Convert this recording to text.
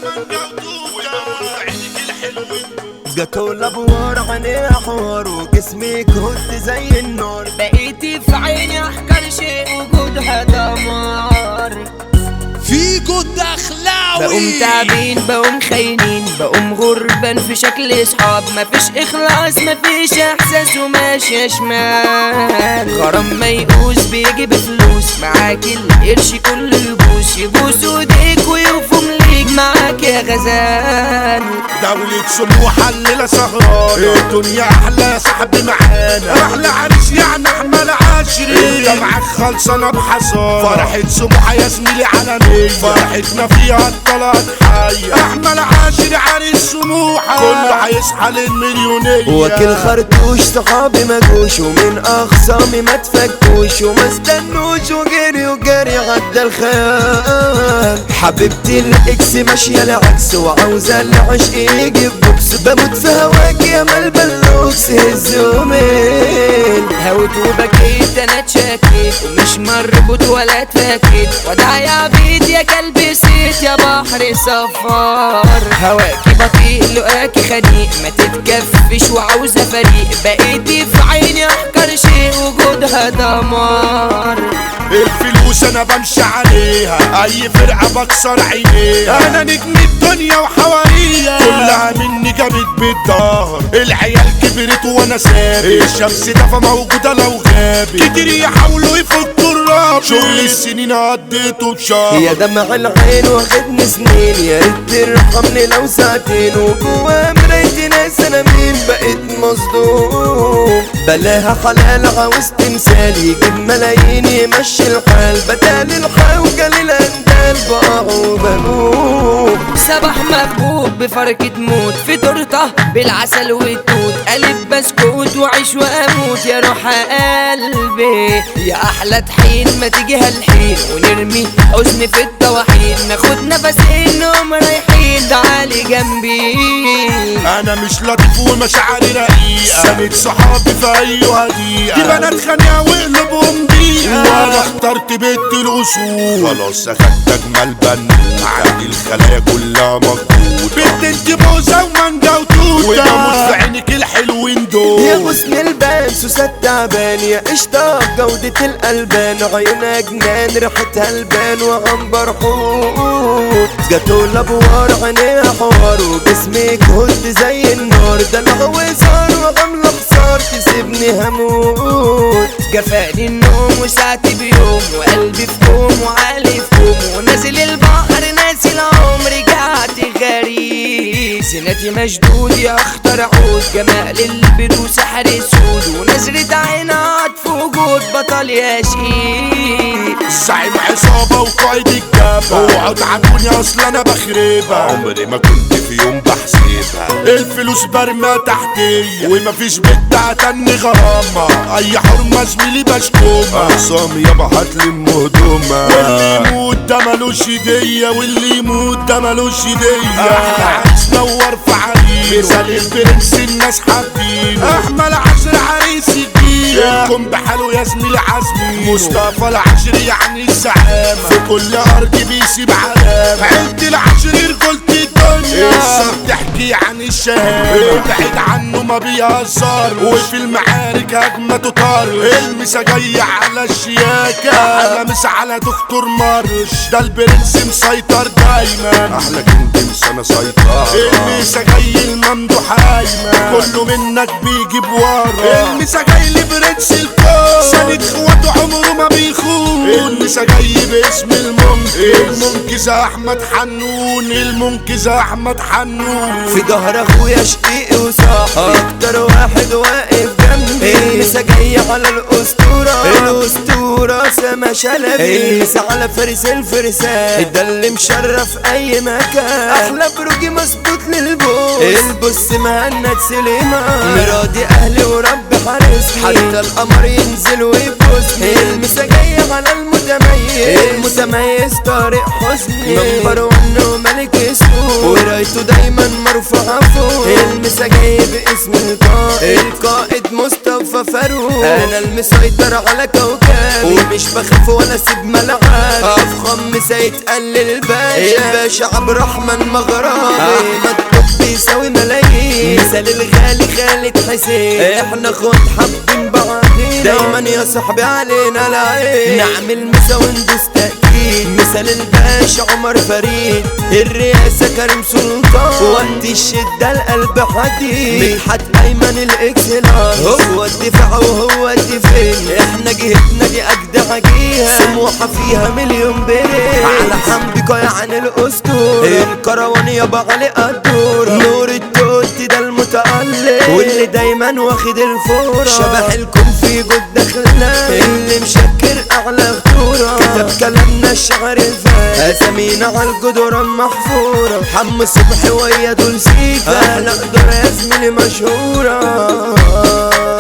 جاتو الابوار عينيها حوار وجسمي كنت زي النار بقيتي في عيني احقر شيء وجودها دمار فيجو بقوم الدخلاوي تعبين بقوم خاينين بقوم غربان في شكل صحاب مفيش اخلاص مفيش احساس وماشي شمال غرام ما يقوس بيجي بفلوس معاك القرش كله يبوس يبوس ايديك ويوفم ليك معاك يا غزال دولة سموحة الليلة سهرانة الدنيا أحلى يا صاحبي معانا أحلى عريس يعني أحمل عشري أنت معاك خلصانة بحصان فرحة سموحة يا زميلي عالمية فرحتنا فيها الطلعت حية أحمل عشري عريس سموحة كله هيصحى للمليونية وكل خرطوش صحابي ما جوش ومن اخصامي ما تفكوش وما استنوش وجري وجري عدى الخيال حبيبتي الاكس ماشية العكس وعاوزة العشق يجي بوكس بموت في هواك يا ملبلوكس هزومين هوت وبكيت انا اتشكيت ومش مربوط ولا اتفكيت ودع يا عبيد يا كلب سيت يا بحر صفار هواكي بطيء لقاكي خنيق ما تتكفش وعاوزة فريق بقيتي في عيني احقر شيء وجودها دمار الفلوس انا بمشي عليها اي فرقة بكسر عينيها انا نجم الدنيا وحواليها كلها مني جابت بالظهر العيال كبرت وانا ثابت الشمس دفا موجودة لو غابت كتير يحاولوا يفكوا الراب شغل السنين قضيته بشهر يا دمع العين واخدني سنين يا ريت ترحمني لو ساعتين وجوا مرايتي ناس انا مين بقيت مصدوم بلاها حلال عاوز تمثال يجيب ملايين يمشي الحال بدل الحوجة للاندال بقع وبموت صباح مكبوب بفركة موت في تورته بالعسل والتوت قلب بسكوت وعيش واموت يا روح قلبي يا احلى طحين ما تيجي هالحين ونرمي حزن في الطواحين ناخد نفسين نقوم رايحين تعالي جنبي انا مش لطيف ومشاعري رقيقة سند صحابي في اي هديقة دي بنات خانقة وقلبهم ضيقة وانا اخترت بنت الاصول خلاص اخدت اجمل بنوتة عندي الخلايا كلها مجهودة بنت انت بوزة ومانجا وتوتة وبموت في عينك الحلوين دول يا غصن البان سوسة تعبان يا قشطة جودة الألبان عيونها جنان ريحتها البان وعنبر حوت جاتو الأبوار عينيها حوار وجسمك هد زي النار ده أنا وزار وعاملة خسار تسيبني هموت جفاني النوم وساعتي بيوم وقلبي في كوم وعالي في كوم ونازل البحر ناسي العمر رجعت غريب زينتي مشدود يا اخطر عود جمال البيض وسحر السود ونزرة عين عطف وجود بطل يا شيء زعيم عصابة وقائد الجبهة اوعوا تعبوني اصل انا بخربها عمري ما كنت في يوم بحسبها الفلوس برمى تحتية ومفيش بنت هتني غرامة اي حرمة زميلي بشكومة عصام يابا هاتلي ام هدومة واللي يموت ده ملوش هدية واللي يموت ده ملوش هدية احلى عريس نور في عريس مثال البرنس الناس حابين احمل عشر عريس الدين يكون بحاله يا زميلي عزمي مصطفى العشري يعني الزعامة في كل ارض بيسيب علامة عيلة العشري رجولة الدنيا الصار تحكي عن الشهامة ابعد عنه ما بيهزر وفي المعارك هجمته طار المسا جاي على الشياكة انا مس على دكتور مرش ده البرنس مسيطر دايما احلى كنت انا سيطرة المسا جاي الممدوح هايمة كله منك بيجيب ورا المسا جاي لبرنس الكون سند اخواته عمره ما بيخون المسا جاي باسم المنقذ المنقذ احمد حنون المنقذ احمد حنون في ظهر اخويا شقيقي وصاحبي اكتر واحد واقف جنبي المسا جاي على الاسطورة الاسطورة سما شلبي المسا على فارس الفرسان ده اللي مشرف اي مكان احلى بروجي مظبوط للبوس البص مهند سليمان مرادي اهلي ورب حارسني حتى القمر ينزل ويبوسني المسا جاية على المتميز المتميز طارق حسني نمبر ون وملك اسمه ورايته دايما مرفوعة فوق المسا جاي باسم القائد القائد مصطفى فاروق انا المسيطر على كوكب ومش بخاف ولا اسيب ملعب افخم مسا يتقلل الباشا الباشا عبد الرحمن مغربي احمد طب يساوي ملايين مثال الغالي خالد حسين احنا خد حابين بعضين دايما يا صاحبي علينا العين نعمل مسا وندوس تأكيد مثال الباشا عمر فريد الرئاسة كريم سلطان وقت الشدة القلب حديد مدحت ايمن الاكسلان هو الدفاع وهو الدفين احنا جهتنا دي اجدع جيها سموحة فيها مليون بيت على حمدك يعني الاسطورة الكروان يابا علي قدورة نور التوت ده المتألق واللي دايما واخد الفورة شبح الكون في جود داخلنا اللي مشكر اعلى خطورة كتب كلامنا الشعر الفات اسامينا على الجدران محفورة حم صبحي ويا دول سيكا احنا قدر يا زميلي مشهورة